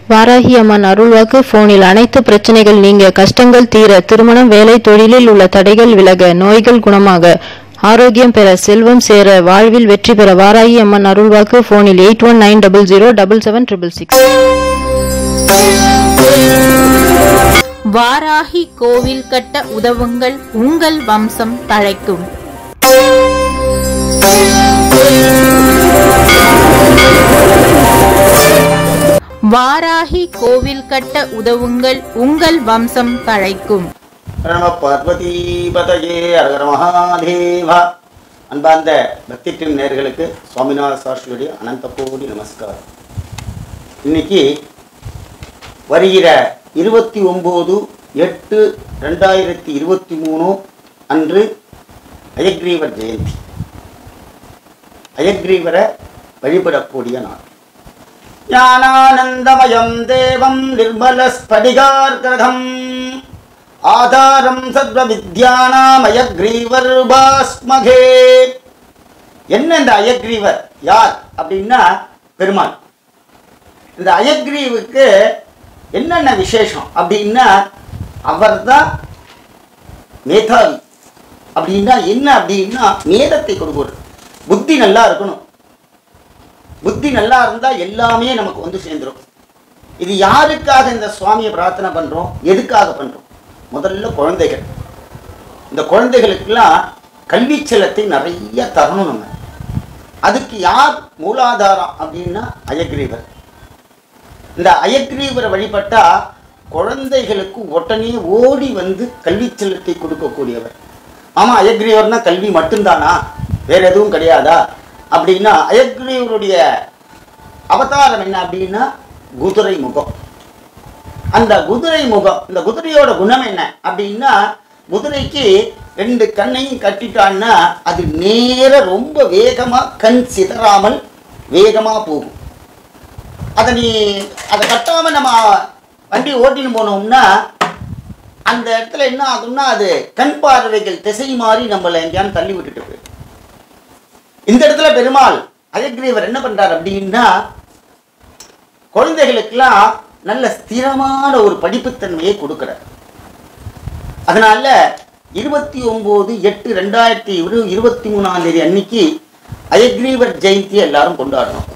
வாராகி அம்மன் அருள்வாக்கு போனில் அனைத்து பிரச்சனைகள் நீங்க கஷ்டங்கள் தீர திருமணம் வேலை தொழிலில் உள்ள தடைகள் விலக நோய்கள் குணமாக ஆரோக்கியம் பெற செல்வம் சேர வாழ்வில் வெற்றி பெற வாராகி அம்மன் அருள்வாக்கு போனில் eight one nine double zero double seven triple six Varahi கோவில் கட்ட உதவுங்கள் உங்கள் வம்சம் தழைக்கும் வாராகி கோவில் கட்ட உதவுங்கள் உங்கள் வம்சம் தழைக்கும் நம பார்வதி பதயே அரகர மகாதேவா அன்பார்ந்த பக்தி டீம் நேர்களுக்கு சுவாமிநாத சாஸ்திரியுடைய அனந்த கோடி நமஸ்காரம் இன்னைக்கு வருகிற இருபத்தி ஒம்பது எட்டு ரெண்டாயிரத்தி இருபத்தி மூணு அன்று அயக்ரீவர் ஜெயந்தி அயக்ரீவரை வழிபடக்கூடிய நாள் ஞானானந்தமயம் தேவம் நிர்மல ஸ்படிகார்கிரகம் ஆதாரம் சர்வ வித்யானாம் அயக்ரீவர் பாஸ்மகே என்ன இந்த அயக்ரீவர் யார் அப்படின்னா பெருமாள் இந்த அயக்ரீவுக்கு என்னென்ன விசேஷம் அப்படின்னா அவர்தான் மேதாவி அப்படின்னா என்ன அப்படின்னா மேதத்தை கொடுக்குறது புத்தி நல்லா இருக்கணும் புத்தி நல்லா இருந்தால் எல்லாமே நமக்கு வந்து சேர்ந்துடும் இது யாருக்காக இந்த சுவாமியை பிரார்த்தனை பண்ணுறோம் எதுக்காக பண்ணுறோம் முதல்ல குழந்தைகள் இந்த குழந்தைகளுக்கெல்லாம் கல்வி செல்லத்தை நிறைய தரணும் நம்ம அதுக்கு யார் மூலாதாரம் அப்படின்னா அயக்ரீவர் இந்த அயக்ரீவரை வழிபட்டா குழந்தைகளுக்கு உடனே ஓடி வந்து கல்வி செல்லத்தை கொடுக்கக்கூடியவர் ஆமாம் அயக்ரீவர்னா கல்வி மட்டும்தானா வேற எதுவும் கிடையாதா அப்படின்னா அயக்ரீவருடைய அவதாரம் என்ன அப்படின்னா குதிரை முகம் அந்த குதிரை முகம் இந்த குதிரையோட குணம் என்ன அப்படின்னா குதிரைக்கு ரெண்டு கண்ணையும் கட்டிட்டான்னா அது நேர ரொம்ப வேகமா கண் சிதறாமல் வேகமா போகும் அதை நீ அதை கட்டாம நம்ம வண்டி ஓட்டின்னு போனோம்னா அந்த இடத்துல என்ன ஆகும்னா அது கண் பார்வைகள் திசை மாறி நம்மளை எங்கேயான்னு தள்ளி விட்டுட்டு போயிடும் இந்த இடத்துல பெருமாள் அயக்ரீவர் என்ன பண்றார் அப்படின்னா குழந்தைகளுக்கெல்லாம் நல்ல ஸ்திரமான ஒரு படிப்புத்தன்மையை கொடுக்கிறார் அதனால இருபத்தி ஒன்பது எட்டு ரெண்டாயிரத்தி இரு இருபத்தி மூணாம் தேதி அன்னைக்கு அயக்ரீவர் ஜெயந்தி எல்லாரும் கொண்டாடணும்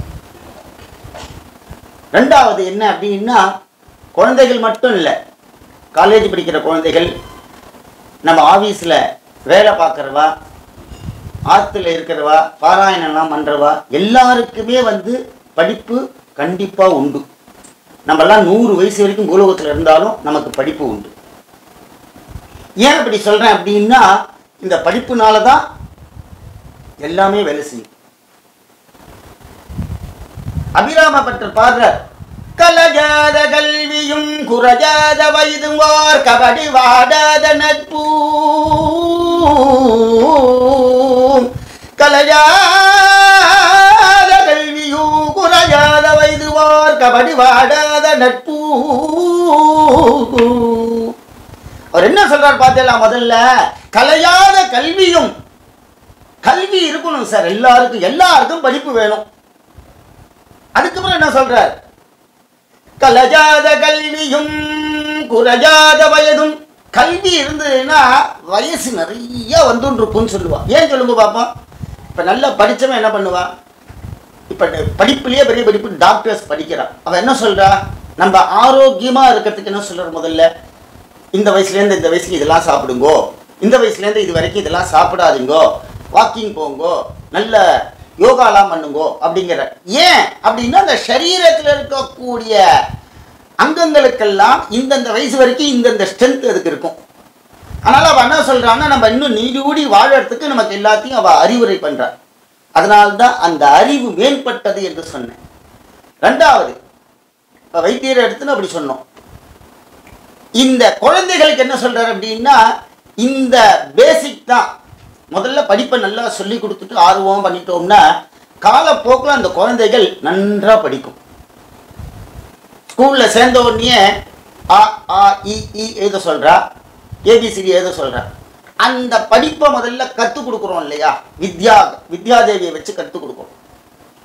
ரெண்டாவது என்ன அப்படின்னா குழந்தைகள் மட்டும் இல்லை காலேஜ் படிக்கிற குழந்தைகள் நம்ம ஆஃபீஸில் வேலை பார்க்குறவா ஆற்றுல இருக்கிறவா பாராயணம்லாம் பண்ணுறவா எல்லாருக்குமே வந்து படிப்பு கண்டிப்பாக உண்டு நம்மெல்லாம் நூறு வயசு வரைக்கும் பூலோகத்தில் இருந்தாலும் நமக்கு படிப்பு உண்டு ஏன் இப்படி சொல்கிறேன் அப்படின்னா இந்த படிப்புனால தான் எல்லாமே வேலை செய்யும் அபிராம பட்டர் பாடுறார் கலஜாத கல்வியும் குறஜாத வயதும் வார் கபடி வாடாத நட்பூ கலஜாத கல்வியும் குறஜாத வயதுவார் கபடி வாடாத நட்பூ அவர் என்ன சொல்றார் பார்த்தீங்களா முதல்ல கலையாத கல்வியும் கல்வி இருக்கணும் சார் எல்லாருக்கும் எல்லாருக்கும் படிப்பு வேணும் அதுக்கப்புறம் என்ன சொல்றார் கலஜாத கல்வியும் குறஜாத வயதும் கல்வி இருந்ததுன்னா வயசு நிறைய வந்துன்னு இருக்கும்னு சொல்லுவா ஏன் சொல்லுங்க பாப்போம் இப்போ நல்லா படிச்சவன் என்ன பண்ணுவா இப்போ படிப்புலயே பெரிய படிப்பு டாக்டர்ஸ் படிக்கிறான் அவன் என்ன சொல்றா நம்ம ஆரோக்கியமா இருக்கிறதுக்கு என்ன சொல்ற முதல்ல இந்த வயசுலேருந்து இந்த வயசுக்கு இதெல்லாம் சாப்பிடுங்கோ இந்த வயசுலேருந்து இது வரைக்கும் இதெல்லாம் சாப்பிடாதீங்கோ வாக்கிங் போங்கோ நல்ல யோகாலாம் பண்ணுங்கோ அப்படிங்கிற ஏன் அப்படின்னா அந்த சரீரத்தில் இருக்கக்கூடிய அங்கங்களுக்கெல்லாம் இந்தந்த வயசு வரைக்கும் இந்தந்த ஸ்ட்ரென்த் அதுக்கு இருக்கும் அதனால் அவள் என்ன சொல்கிறான்னா நம்ம இன்னும் நீடூடி வாழறதுக்கு நமக்கு எல்லாத்தையும் அவள் அறிவுரை பண்ணுறாள் அதனால்தான் அந்த அறிவு மேம்பட்டது என்று சொன்னேன் ரெண்டாவது இப்போ வைத்தியரை எடுத்துன்னு அப்படி சொன்னோம் இந்த குழந்தைகளுக்கு என்ன சொல்றாரு அப்படின்னா இந்த பேசிக் தான் முதல்ல படிப்பை நல்லா சொல்லி கொடுத்துட்டு ஆர்வம் பண்ணிட்டோம்னா காலப்போக்கில் அந்த குழந்தைகள் நன்றா படிக்கும் ஸ்கூல்ல சேர்ந்த உடனே ஆ ஆ இ இ எழுத சொல்றா ஏபிசிடி எழுத சொல்றா அந்த படிப்பை முதல்ல கற்றுக் கொடுக்குறோம் இல்லையா வித்யா வித்யாதேவியை வச்சு கற்றுக் கொடுக்குறோம்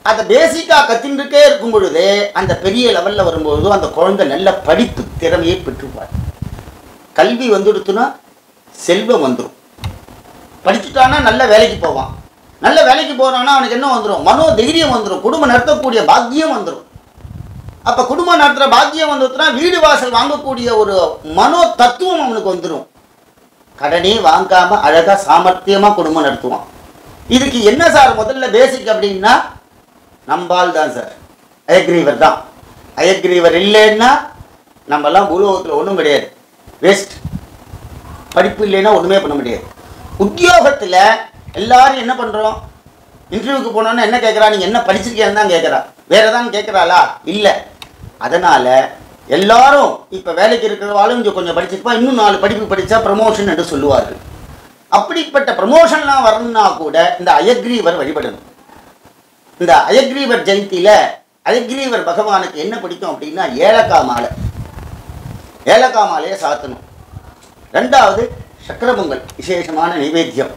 அதை பேசிக்காக கத்தின்றுக்கே இருக்கும் பொழுது அந்த பெரிய லெவலில் வரும்போது அந்த குழந்தை நல்ல படிப்பு திறமையை பெற்றுப்பார் கல்வி வந்துடுத்துன்னா செல்வம் வந்துடும் படிச்சுட்டானா நல்ல வேலைக்கு போவான் நல்ல வேலைக்கு போகிறான்னா அவனுக்கு என்ன வந்துடும் மனோ தைரியம் வந்துடும் குடும்பம் நடத்தக்கூடிய பாக்கியம் வந்துடும் அப்போ குடும்பம் நடத்துகிற பாக்கியம் வந்துடுச்சுன்னா வீடு வாசல் வாங்கக்கூடிய ஒரு மனோ தத்துவம் அவனுக்கு வந்துடும் கடனே வாங்காம அழகா சாமர்த்தியமா குடும்பம் நடத்துவான் இதுக்கு என்ன சார் முதல்ல பேசிக் அப்படின்னா நம்பால் தான் சார் அயக்ரீவர் தான் அயக்ரீவர் இல்லைன்னா நம்மலாம் பூலோகத்தில் ஒன்றும் கிடையாது வேஸ்ட் படிப்பு இல்லைன்னா ஒன்றுமே பண்ண முடியாது உத்தியோகத்தில் எல்லாரும் என்ன பண்ணுறோம் இன்டர்வியூக்கு போனோன்னா என்ன கேட்குறா நீங்கள் என்ன படிச்சிருக்கேன்னு தான் கேட்குறா வேற ஏதாவது கேட்குறாளா இல்லை அதனால் எல்லாரும் இப்போ வேலைக்கு இருக்கிறவாலும் இங்கே கொஞ்சம் படிச்சிருப்பா இன்னும் நாலு படிப்பு படித்தா ப்ரமோஷன் என்று சொல்லுவார்கள் அப்படிப்பட்ட ப்ரமோஷன்லாம் வரணும்னா கூட இந்த அயக்ரீவர் வழிபடணும் இந்த அயக்ரீவர் ஜெயந்தியில் அயக்ரீவர் பகவானுக்கு என்ன பிடிக்கும் அப்படின்னா ஏலக்காய் மாலை ஏலக்காய் மாலையை சாத்தணும் ரெண்டாவது சக்கர பொங்கல் விசேஷமான நைவேத்தியம்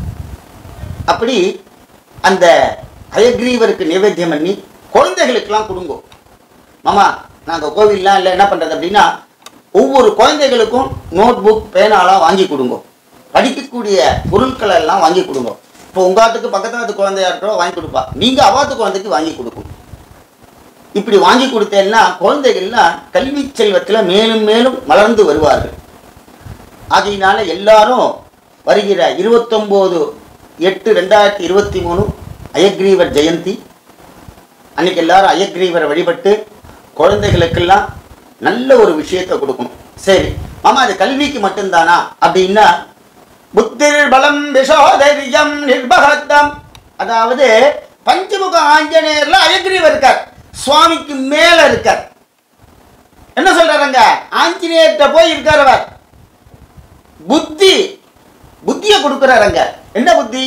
அப்படி அந்த அயக்ரீவருக்கு நைவேத்தியம் பண்ணி குழந்தைகளுக்கெல்லாம் கொடுங்கோ மாமா நாங்கள் கோவில்லாம் இல்லை என்ன பண்ணுறது அப்படின்னா ஒவ்வொரு குழந்தைகளுக்கும் நோட் புக் பேனாலாம் வாங்கி கொடுங்க படிக்கக்கூடிய பொருட்களை எல்லாம் வாங்கி கொடுங்க இப்போ உங்காத்துக்கு பக்கத்து குழந்தையா இருக்கிறோ வாங்கி கொடுப்பா நீங்கள் அவாத்து குழந்தைக்கு வாங்கி கொடுக்கணும் இப்படி வாங்கி கொடுத்தேன்னா குழந்தைகள்லாம் கல்வி செல்வத்தில் மேலும் மேலும் வளர்ந்து வருவார்கள் ஆகையினால எல்லாரும் வருகிற இருபத்தொம்போது எட்டு ரெண்டாயிரத்தி இருபத்தி மூணு அயக்ரீவர் ஜெயந்தி அன்னைக்கு எல்லாரும் அயக்ரீவரை வழிபட்டு குழந்தைகளுக்கெல்லாம் நல்ல ஒரு விஷயத்தை கொடுக்கணும் சரி மாமா அது கல்விக்கு மட்டும்தானா அப்படின்னா புத்திர் பலம் விஷோதரியம் நிர்பகத்தம் அதாவது பஞ்சமுக ஆஞ்சநேயர்ல அயக்ரீவர் இருக்கார் சுவாமிக்கு மேல இருக்கார் என்ன சொல்றாருங்க ஆஞ்சநேயர்கிட்ட போய் இருக்கார் அவர் புத்தி புத்தியை கொடுக்கிறாருங்க என்ன புத்தி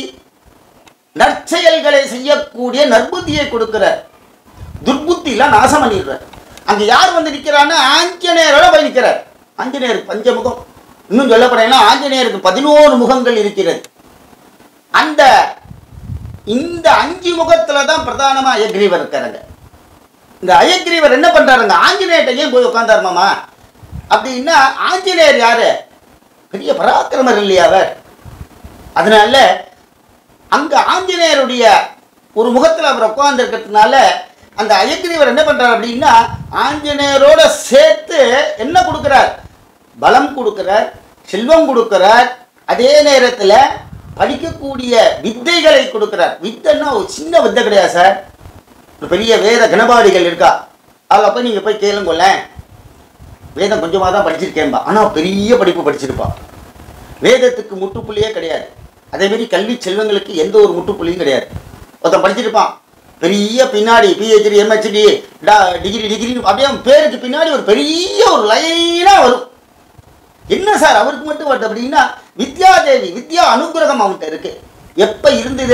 நற்செயல்களை செய்யக்கூடிய நற்புத்தியை கொடுக்கிறார் துர்புத்திலாம் நாசம் பண்ணிடுறார் அங்க யார் வந்து நிக்கிறான்னா ஆஞ்சநேயரோட போய் நிக்கிறார் ஆஞ்சநேயர் பஞ்சமுகம் இன்னும் சொல்ல போனேன்னா ஆஞ்சநேயருக்கு பதினோரு முகங்கள் இருக்கிறது அந்த இந்த அஞ்சு முகத்துல தான் பிரதானமா அயக்ரீவர் இருக்காருங்க இந்த அயக்ரீவர் என்ன பண்றாருங்க ஆஞ்சநேயர்கிட்ட ஏன் போய் உட்கார்ந்தாரு மாமா அப்படின்னா ஆஞ்சநேயர் யாரு பெரிய பராக்கிரமர் இல்லையா அவர் அதனால அங்க ஆஞ்சநேயருடைய ஒரு முகத்துல அவர் உட்கார்ந்து இருக்கிறதுனால அந்த அயக்ரீவர் என்ன பண்றார் அப்படின்னா ஆஞ்சநேயரோட சேர்த்து என்ன கொடுக்கிறார் பலம் கொடுக்கிறார் செல்வம் கொடுக்கிறார் அதே நேரத்துல படிக்கக்கூடிய வித்தைகளை கொடுக்கிறார் வித்தைன்னா ஒரு சின்ன வித்தை கிடையாது சார் ஒரு பெரிய வேத கணபாடிகள் இருக்கா அதில் போய் நீங்கள் போய் கேளுங்களேன் வேதம் கொஞ்சமாக தான் படிச்சிருக்கேன்பா ஆனால் பெரிய படிப்பு படிச்சிருப்பா வேதத்துக்கு முட்டுப்புள்ளியே கிடையாது அதேமாரி கல்வி செல்வங்களுக்கு எந்த ஒரு முட்டுப்புள்ளியும் கிடையாது ஒருத்தன் படிச்சிருப்பான் பெரிய பின்னாடி பிஹெச்டி எம்ஹெச்டி டிகிரி டிகிரி அப்படியே அவன் பேருக்கு பின்னாடி ஒரு பெரிய ஒரு லைனாக வரும் என்ன சார் அவருக்கு மட்டும் வருது அப்படின்னா வித்யாதேவி வித்யா அனுகிரகம் அவன்கிட்ட இருக்கு எப்போ இருந்தது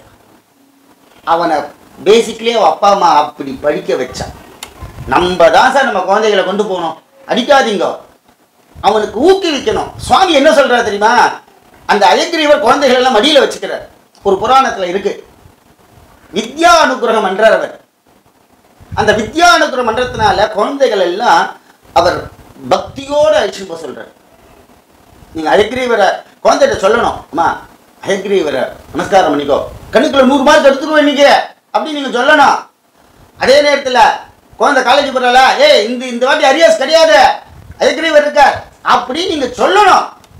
அவனை பேசிக்லி அவன் அப்பா அம்மா அப்படி படிக்க வச்சான் நம்ம தான் சார் நம்ம குழந்தைகளை கொண்டு போகணும் அடிக்காதீங்க அவனுக்கு ஊக்குவிக்கணும் சுவாமி என்ன சொல்றாரு தெரியுமா அந்த அயக்ரீவர் குழந்தைகள் எல்லாம் மடியில வச்சுக்கிறார் ஒரு புராணத்துல இருக்கு வித்யா அனுகிரகம் என்றார் அவர் அந்த வித்யா அனுகிரகம் பண்றதுனால குழந்தைகள் எல்லாம் அவர் பக்தியோட அழிச்சுட்டு போக சொல்றார் நீங்க அயக்ரீவரை குழந்தைகிட்ட சொல்லணும் அம்மா அயக்ரீவரை நமஸ்காரம் பண்ணிக்கோ கண்ணுக்குள்ள நூறு மார்க் எடுத்துருவோம் இன்னைக்கு அப்படின்னு நீங்க சொல்லணும் அதே நேரத்துல குழந்தை காலேஜ் போறாளா ஏய் இந்த இந்த வாட்டி அரியர்ஸ் கிடையாது அயக்ரீவர் இருக்கார் அப்படி நீங்க சொல்லணும்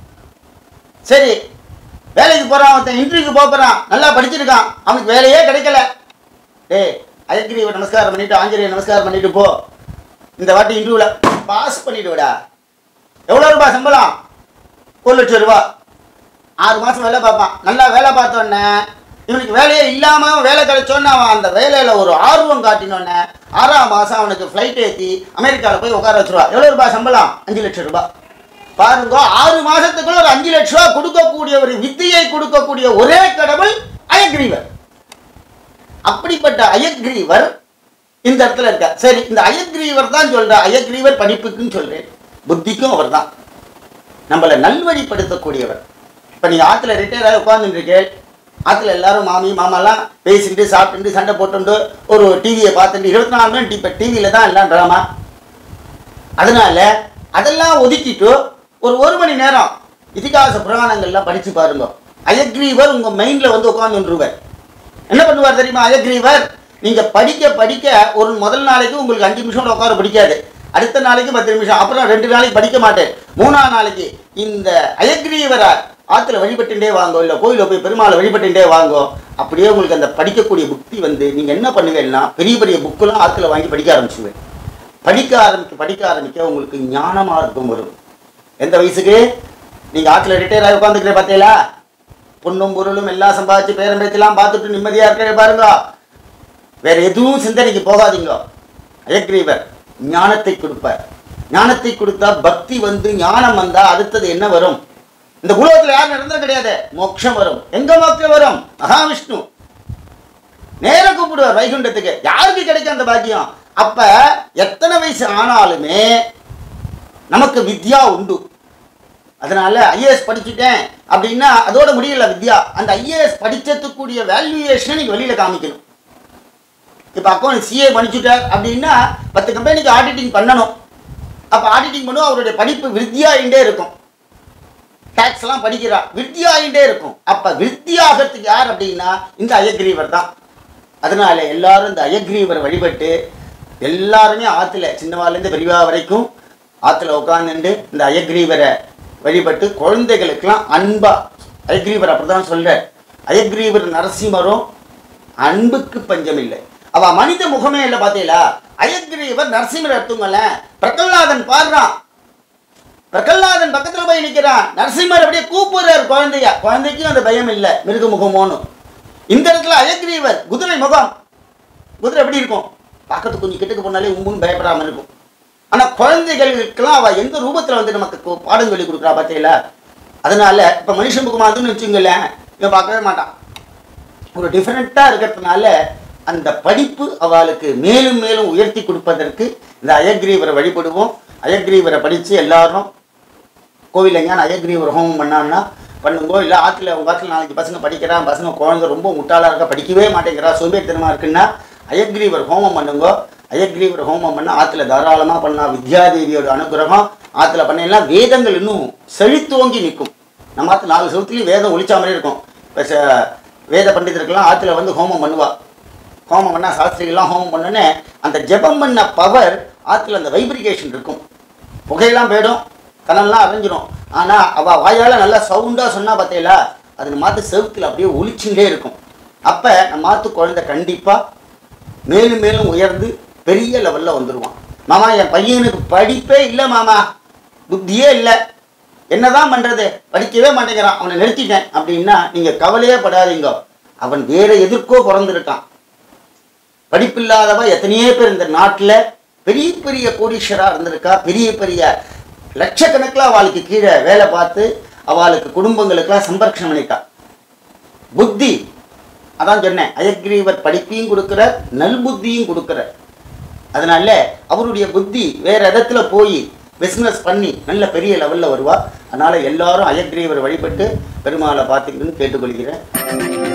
சரி வேலைக்கு போறான் ஒருத்தன் இன்டர்வியூக்கு போறான் நல்லா படிச்சிருக்கான் அவனுக்கு வேலையே கிடைக்கல டேய் அயக்ரீவர் நமஸ்காரம் பண்ணிட்டு ஆஞ்சநேயர் நமஸ்காரம் பண்ணிட்டு போ இந்த வாட்டி இன்டர்வியூல பாஸ் பண்ணிடுவடா எவ்வளோ ரூபாய் சம்பளம் ஒரு லட்சம் ரூபா ஆறு மாதம் வேலை பார்ப்பான் நல்லா வேலை பார்த்தோன்னே இவனுக்கு வேலையே இல்லாமல் வேலை கிடைச்சோன்னே அவன் அந்த வேலையில் ஒரு ஆர்வம் காட்டினோன்னே ஆறாம் மாதம் அவனுக்கு ஃப்ளைட் ஏற்றி அமெரிக்காவில் போய் உட்கார வச்சுருவா எவ்வளோ ரூபாய் சம்பளம் அஞ்சு லட்சம் ரூபாய் பாருங்க ஆறு மாசத்துக்குள்ள ஒரு அஞ்சு லட்சம் ரூபாய் கொடுக்கக்கூடிய ஒரு வித்தையை கொடுக்கக்கூடிய ஒரே கடவுள் அயக்ரீவர் அப்படிப்பட்ட அயக்ரீவர் இந்த இடத்துல இருக்கார் சரி இந்த அயக்ரீவர் தான் சொல்ற அயக்ரீவர் படிப்புக்குன்னு சொல்றேன் புத்திக்கும் அவர் தான் நம்மளை நல்வழிப்படுத்தக்கூடியவர் இப்போ நீங்கள் ஆற்றுல ரிட்டையர் ஆகி உட்காந்துருக்கேன் ஆத்துல எல்லாரும் மாமி மாமாலாம் பேசிட்டு சாப்பிட்டு சண்டை போட்டுண்டு ஒரு டிவியை பார்த்துட்டு இருபத்தி நாலு மணி இப்போ டிவியில தான் எல்லாம் ட்ராமா அதனால அதெல்லாம் ஒதுக்கிட்டு ஒரு ஒரு மணி நேரம் இதிகாச புராணங்கள்லாம் படிச்சு பாருங்க அயக்ரீவர் உங்க மைண்ட்ல வந்து உட்காந்துருவார் என்ன பண்ணுவார் தெரியுமா அயக்ரீவர் நீங்க படிக்க படிக்க ஒரு முதல் நாளைக்கு உங்களுக்கு அஞ்சு நிமிஷம் உட்கார பிடிக்காது அடுத்த நாளைக்கு பத்து நிமிஷம் அப்புறம் ரெண்டு நாளைக்கு படிக்க மாட்டேன் மூணாம் நாளைக்கு இந்த அயக்ரீவரை ஆத்துல வழிபட்டுட்டே வாங்கோ இல்ல கோயில போய் பெருமாளை வழிபட்டுட்டே வாங்கோ அப்படியே உங்களுக்கு அந்த படிக்கக்கூடிய புக்தி வந்து நீங்க என்ன பண்ணுவீங்கன்னா பெரிய பெரிய புக்கெல்லாம் ஆத்துல வாங்கி படிக்க ஆரம்பிச்சுவேன் படிக்க ஆரம்பிக்க படிக்க ஆரம்பிக்க உங்களுக்கு ஞான மார்க்கம் வரும் எந்த வயசுக்கு நீங்க ஆத்துல ரிட்டையர் ஆகி உட்காந்துக்கிற பார்த்தீங்களா பொண்ணும் பொருளும் எல்லாம் சம்பாதிச்சு பேரம் பேச்செல்லாம் பார்த்துட்டு நிம்மதியா இருக்கிற பாருங்க வேற எதுவும் சிந்தனைக்கு போகாதீங்க அயக்ரீவர் ஞானத்தை கொடுப்பார் ஞானத்தை கொடுத்தா பக்தி வந்து ஞானம் வந்தா அடுத்தது என்ன வரும் இந்த உலகத்துல யாரும் நடந்தது கிடையாது மோட்சம் வரும் எங்க மோட்சம் வரும் மகாவிஷ்ணு நேர கூப்பிடுவார் வைகுண்டத்துக்கு யாருக்கு கிடைக்கும் அந்த பாக்கியம் அப்ப எத்தனை வயசு ஆனாலுமே நமக்கு வித்யா உண்டு அதனால ஐஏஎஸ் படிச்சுட்டேன் அப்படின்னா அதோட முடியல வித்யா அந்த ஐஏஎஸ் படிச்சதுக்குரிய வேல்யூவேஷனை நீங்க வெளியில காமிக்கணும் இப்போ அக்கௌண்ட் சிஏ படிச்சுட்டார் அப்படின்னா பத்து கம்பெனிக்கு ஆடிட்டிங் பண்ணணும் அப்போ ஆடிட்டிங் பண்ணும் அவருடைய படிப்பு விருத்தியாயிண்டே இருக்கும் டேக்ஸ் எல்லாம் படிக்கிறா விருத்தியாயிண்டே இருக்கும் அப்ப விருத்தியாகிறதுக்கு யார் அப்படின்னா இந்த அயக்ரீவர் தான் அதனால எல்லாரும் இந்த அயக்ரீவர் வழிபட்டு எல்லாருமே ஆத்துல சின்னவாலேருந்து பெரியவா வரைக்கும் ஆத்துல உட்காந்துட்டு இந்த அயக்ரீவரை வழிபட்டு குழந்தைகளுக்கெல்லாம் அன்பா அயக்ரீவர் அப்படிதான் சொல்றார் அயக்ரீவர் நரசிம்மரும் அன்புக்கு பஞ்சம் இல்லை அவ மனித முகமே இல்லை பார்த்தீங்களா அயக்ரீவர் நரசிம்மர் எடுத்துங்களேன் பிரகலாதன் பாடுறான் பிரகலாதன் பக்கத்துல போய் நிக்கிறான் நரசிம்மர் அப்படியே கூப்பிடுறார் குழந்தைய குழந்தைக்கும் அந்த பயம் இல்லை மிருக முகமோன்னு இந்த இடத்துல அயக்ரீவர் குதிரை முகம் குதிரை எப்படி இருக்கும் பார்க்கறதுக்கு கொஞ்சம் கிட்டக்கு போனாலே உம்புன்னு பயப்படாம இருக்கும் ஆனா குழந்தைகளுக்கெல்லாம் அவ எந்த ரூபத்துல வந்து நமக்கு கு- பாடம் சொல்லி கொடுக்குறா பார்த்தீங்களா அதனால இப்ப மனுஷன் முகமா இருந்துன்னு வச்சுங்களேன் இவன் பார்க்கவே மாட்டான் ஒரு டிஃப்ரெண்ட்டாக இருக்கிறதுனால அந்த படிப்பு அவளுக்கு மேலும் மேலும் உயர்த்தி கொடுப்பதற்கு இந்த அயக்ரீவரை வழிபடுவோம் அயக்ரீவரை படித்து எல்லாரும் கோவில் எங்கேயான அயக்ரீவர் ஹோமம் பண்ணான்னா பண்ணுங்கோ இல்லை ஆற்றுல உங்கள் ஆற்றுல நாளைக்கு பசங்க படிக்கிறான் பசங்க குழந்தை ரொம்ப முட்டாளாக இருக்கா படிக்கவே மாட்டேங்கிறா சோம்பேறித்தனமாக இருக்குன்னா அயக்ரீவர் ஹோமம் பண்ணுங்கோ அயக்ரீவர் ஹோமம் பண்ணால் ஆற்றுல தாராளமாக பண்ணலாம் வித்யாதேவியோட அனுகிரகம் ஆற்றுல பண்ணீங்கன்னா வேதங்கள் இன்னும் செழித்தோங்கி நிற்கும் நம்ம ஆற்று நாலு செவத்துலேயும் வேதம் ஒழிச்சா மாதிரி இருக்கும் இப்போ ச- வேத பண்டிதருக்கெல்லாம் ஆற்றுல வந்து ஹோமம் பண்ணுவா ஹோமம் பண்ணா சாஸ்திரிகள்லாம் ஹோமம் பண்ணோன்னே அந்த ஜெபம் பண்ண பவர் ஆற்றுல அந்த வைப்ரிகேஷன் இருக்கும் புகையெல்லாம் போயிடும் கனல்லாம் அரைஞ்சிடும் ஆனால் அவள் வாயால் நல்லா சவுண்டாக சொன்னா பார்த்தீங்களா அது மாற்று செவுத்துல அப்படியே ஒலிச்சுட்டே இருக்கும் அப்போ நம்ம மாற்று குழந்தை கண்டிப்பாக மேலும் மேலும் உயர்ந்து பெரிய லெவலில் வந்துடுவான் மாமா என் பையனுக்கு படிப்பே இல்லை மாமா புத்தியே இல்லை என்னதான் பண்றது படிக்கவே மாட்டேங்கிறான் அவனை நிறுத்திட்டேன் அப்படின்னா நீங்க கவலையே படாதீங்க அவன் வேற எதற்கோ பிறந்திருக்கான் படிப்பில்லாதவ எத்தனையோ பேர் இந்த நாட்டுல பெரிய பெரிய கோடீஸ்வரா இருந்திருக்கா பெரிய பெரிய லட்சக்கணக்கில் அவளுக்கு கீழே வேலை பார்த்து அவளுக்கு குடும்பங்களுக்கெல்லாம் சம்பரட்சணம் பண்ணிட்டா புத்தி அதான் சொன்னேன் அயக்ரீவர் படிப்பையும் கொடுக்கிறார் நல்புத்தியும் கொடுக்கிறார் அதனால அவருடைய புத்தி வேற இடத்துல போய் பிஸ்னஸ் பண்ணி நல்ல பெரிய லெவல்ல வருவா அதனால எல்லாரும் அயக்ரீவர் வழிபட்டு பெருமாளை பார்த்துக்கணும்னு கேட்டுக்கொள்கிறேன்